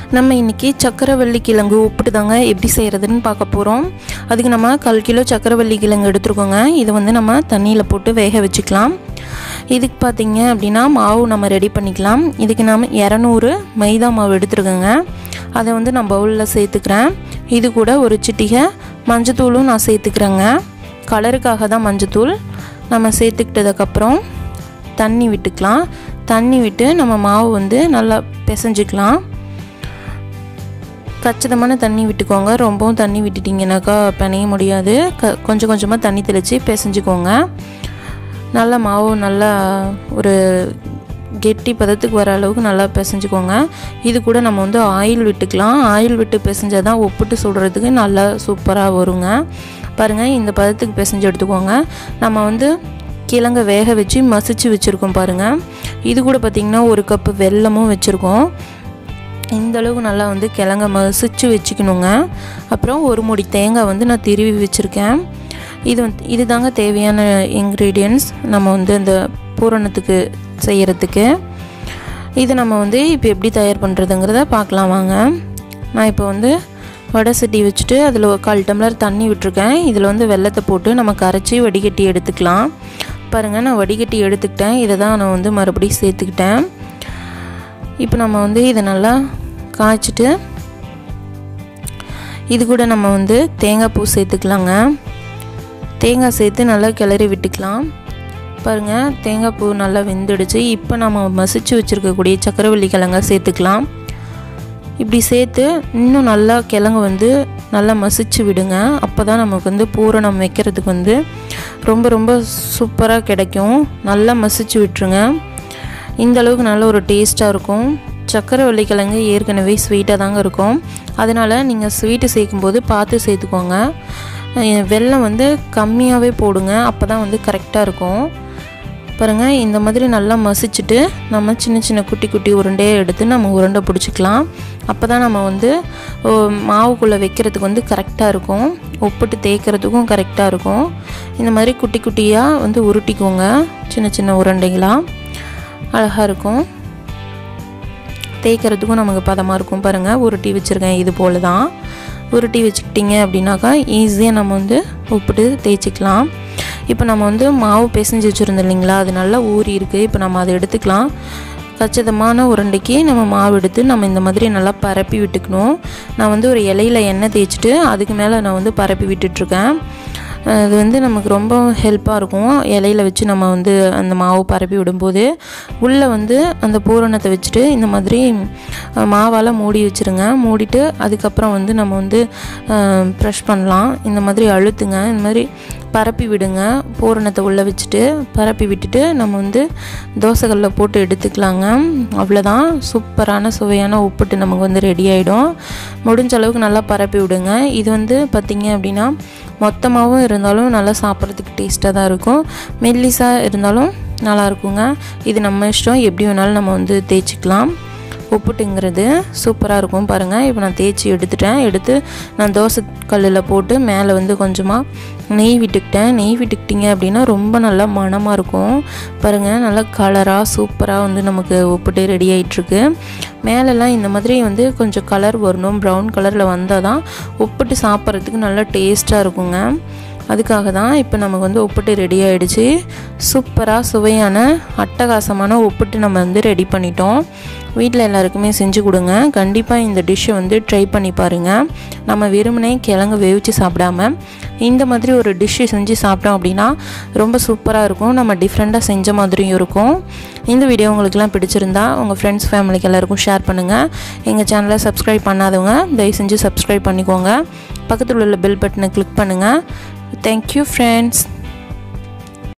நம்ம இன்றைக்கி சக்கரவள்ளி கிழங்கு உப்புட்டு தாங்க எப்படி செய்கிறதுன்னு பார்க்க போகிறோம் அதுக்கு நம்ம கால் கிலோ சக்கரவள்ளி கிழங்கு எடுத்துருக்கோங்க இதை வந்து நம்ம தண்ணியில் போட்டு வேக வச்சுக்கலாம் இதுக்கு பார்த்தீங்க அப்படின்னா மாவு நம்ம ரெடி பண்ணிக்கலாம் இதுக்கு நம்ம இரநூறு மைதா மாவு எடுத்துருக்கோங்க அதை வந்து நான் பவுலில் சேர்த்துக்கிறேன் இது கூட ஒரு சிட்டிகை மஞ்சத்தூளும் நான் சேர்த்துக்கிறேங்க கலருக்காக தான் மஞ்சத்தூள் நம்ம சேர்த்துக்கிட்டதுக்கப்புறம் தண்ணி விட்டுக்கலாம் தண்ணி விட்டு நம்ம மாவு வந்து நல்லா பிசைஞ்சிக்கலாம் கச்சிதமான தண்ணி விட்டுக்கோங்க ரொம்பவும் தண்ணி விட்டுட்டிங்கனாக்கா பிணைய முடியாது க கொஞ்சம் கொஞ்சமாக தண்ணி தெளித்து பிசைஞ்சிக்கோங்க நல்லா மாவு நல்லா ஒரு கெட்டி பதத்துக்கு வர அளவுக்கு நல்லா பிசைஞ்சுக்கோங்க இது கூட நம்ம வந்து ஆயில் விட்டுக்கலாம் ஆயில் விட்டு பிசைஞ்சால் தான் உப்புட்டு சுடுறதுக்கு நல்லா சூப்பராக வருங்க பாருங்கள் இந்த பதத்துக்கு பிசைஞ்சு எடுத்துக்கோங்க நம்ம வந்து கிழங்க வேக வச்சு மசிச்சு வச்சுருக்கோம் பாருங்கள் இது கூட பார்த்திங்கன்னா ஒரு கப்பு வெல்லமும் வச்சுருக்கோம் இந்த அளவுக்கு நல்லா வந்து கிழங்க மசிச்சு வச்சுக்கணுங்க அப்புறம் ஒரு மூடி தேங்காய் வந்து நான் திருவி வச்சுருக்கேன் இது வந்து இது தாங்க தேவையான இன்க்ரீடியன்ட்ஸ் நம்ம வந்து அந்த பூரணத்துக்கு செய்கிறதுக்கு இது நம்ம வந்து இப்போ எப்படி தயார் பண்ணுறதுங்கிறத பார்க்கலாம் வாங்க நான் இப்போ வந்து வடை சட்டி வச்சுட்டு அதில் ஒரு கால் டம்ளர் தண்ணி விட்டுருக்கேன் இதில் வந்து வெள்ளத்தை போட்டு நம்ம கரைச்சி வடிகட்டி எடுத்துக்கலாம் பாருங்கள் நான் வடிகட்டி எடுத்துக்கிட்டேன் இதை தான் நான் வந்து மறுபடியும் சேர்த்துக்கிட்டேன் இப்போ நம்ம வந்து இதை நல்லா காய்ச்சிட்டு இது கூட நம்ம வந்து தேங்காய் பூ சேர்த்துக்கலாங்க தேங்காய் சேர்த்து நல்லா கிளறி விட்டுக்கலாம் பாருங்கள் தேங்காய் பூ நல்லா வெந்துடுச்சு இப்போ நம்ம மசிச்சு வச்சுருக்கக்கூடிய சக்கரவள்ளி கிழங்க சேர்த்துக்கலாம் இப்படி சேர்த்து இன்னும் நல்லா கிழங்கு வந்து நல்லா மசிச்சு விடுங்க அப்போ தான் நமக்கு வந்து பூரணம் வைக்கிறதுக்கு வந்து ரொம்ப ரொம்ப சூப்பராக கிடைக்கும் நல்லா மசிச்சு விட்டுருங்க இந்த அளவுக்கு நல்ல ஒரு டேஸ்ட்டாக இருக்கும் சக்கரை வெள்ளிக்கிழங்கு ஏற்கனவே ஸ்வீட்டாக தாங்க இருக்கும் அதனால் நீங்கள் ஸ்வீட்டு சேர்க்கும்போது பார்த்து சேர்த்துக்கோங்க வெல்லம் வந்து கம்மியாகவே போடுங்க அப்போ தான் வந்து கரெக்டாக இருக்கும் பாருங்கள் இந்த மாதிரி நல்லா மசிச்சுட்டு நம்ம சின்ன சின்ன குட்டி குட்டி உருண்டையை எடுத்து நம்ம உருண்டை பிடிச்சிக்கலாம் அப்போ தான் நம்ம வந்து மாவுக்குள்ளே வைக்கிறதுக்கு வந்து கரெக்டாக இருக்கும் உப்புட்டு தேய்க்கிறதுக்கும் கரெக்டாக இருக்கும் இந்த மாதிரி குட்டி குட்டியாக வந்து உருட்டிக்கோங்க சின்ன சின்ன உருண்டைகளாக அழகாக இருக்கும் தேய்க்கிறதுக்கும் நமக்கு பதமாக இருக்கும் பாருங்கள் உருட்டி வச்சுருக்கேன் இது போல் தான் உருட்டி வச்சுக்கிட்டிங்க அப்படின்னாக்கா ஈஸியாக நம்ம வந்து உப்புட்டு தேய்ச்சிக்கலாம் இப்போ நம்ம வந்து மாவு பிசைஞ்சு வச்சுருந்தோம் இல்லைங்களா அது நல்லா ஊறி இருக்குது இப்போ நம்ம அதை எடுத்துக்கலாம் கச்சிதமான உருண்டைக்கு நம்ம மாவு எடுத்து நம்ம இந்த மாதிரி நல்லா பரப்பி விட்டுக்கணும் நான் வந்து ஒரு இலையில் எண்ணெய் தேய்ச்சிட்டு அதுக்கு மேலே நான் வந்து பரப்பி விட்டுட்ருக்கேன் அது வந்து நமக்கு ரொம்ப ஹெல்ப்பாக இருக்கும் இலையில வச்சு நம்ம வந்து அந்த மாவு பரப்பி விடும்போது உள்ளே வந்து அந்த பூரணத்தை வச்சுட்டு இந்த மாதிரி மாவால் மூடி வச்சுருங்க மூடிட்டு அதுக்கப்புறம் வந்து நம்ம வந்து ப்ரெஷ் பண்ணலாம் இந்த மாதிரி அழுத்துங்க இந்த மாதிரி பரப்பி விடுங்க பூரணத்தை உள்ளே வச்சுட்டு பரப்பி விட்டுட்டு நம்ம வந்து தோசைகளில் போட்டு எடுத்துக்கலாங்க அவ்வளோதான் சூப்பரான சுவையான உப்புட்டு நமக்கு வந்து ரெடி ஆகிடும் முடிஞ்ச அளவுக்கு நல்லா பரப்பி விடுங்க இது வந்து பார்த்திங்க அப்படின்னா மொத்தமாகவும் இருந்தாலும் நல்லா சாப்பிட்றதுக்கு டேஸ்ட்டாக தான் இருக்கும் மெல்லிஸாக இருந்தாலும் நல்லா இருக்குங்க இது நம்ம இஷ்டம் எப்படி வேணாலும் நம்ம வந்து தேய்ச்சிக்கலாம் உப்புட்டுங்கிறது சூப்பராக இருக்கும் பாருங்கள் இப்போ நான் தேய்ச்சி எடுத்துட்டேன் எடுத்து நான் தோசை கல்லில் போட்டு மேலே வந்து கொஞ்சமாக நெய் விட்டுக்கிட்டேன் நெய் விட்டுக்கிட்டிங்க அப்படின்னா ரொம்ப நல்லா மணமாக இருக்கும் பாருங்கள் நல்லா கலராக சூப்பராக வந்து நமக்கு உப்புட்டு ரெடி ஆகிட்டுருக்கு மேலெல்லாம் இந்த மாதிரி வந்து கொஞ்சம் கலர் வரணும் ப்ரௌன் கலரில் வந்தால் தான் உப்புட்டு சாப்பிட்றதுக்கு நல்லா டேஸ்ட்டாக இருக்குங்க அதுக்காக தான் இப்போ நமக்கு வந்து உப்புட்டு ரெடி ஆகிடுச்சு சூப்பராக சுவையான அட்டகாசமான உப்புட்டு நம்ம வந்து ரெடி பண்ணிட்டோம் வீட்டில் எல்லாருக்குமே செஞ்சு கொடுங்க கண்டிப்பாக இந்த டிஷ்ஷை வந்து ட்ரை பண்ணி பாருங்கள் நம்ம வெறுமனே கிழங்கு வேவிச்சு சாப்பிடாம இந்த மாதிரி ஒரு டிஷ்ஷு செஞ்சு சாப்பிட்டோம் அப்படின்னா ரொம்ப சூப்பராக இருக்கும் நம்ம டிஃப்ரெண்ட்டாக செஞ்ச மாதிரியும் இருக்கும் இந்த வீடியோ உங்களுக்குலாம் பிடிச்சிருந்தா உங்கள் ஃப்ரெண்ட்ஸ் ஃபேமிலிக்கு எல்லாருக்கும் ஷேர் பண்ணுங்கள் எங்கள் சேனலை சப்ஸ்கிரைப் பண்ணாதவங்க தயவு செஞ்சு சப்ஸ்கிரைப் பண்ணிக்கோங்க பக்கத்தில் உள்ள பெல் பட்டனை கிளிக் பண்ணுங்கள் தேங்க்யூ ஃப்ரெண்ட்ஸ்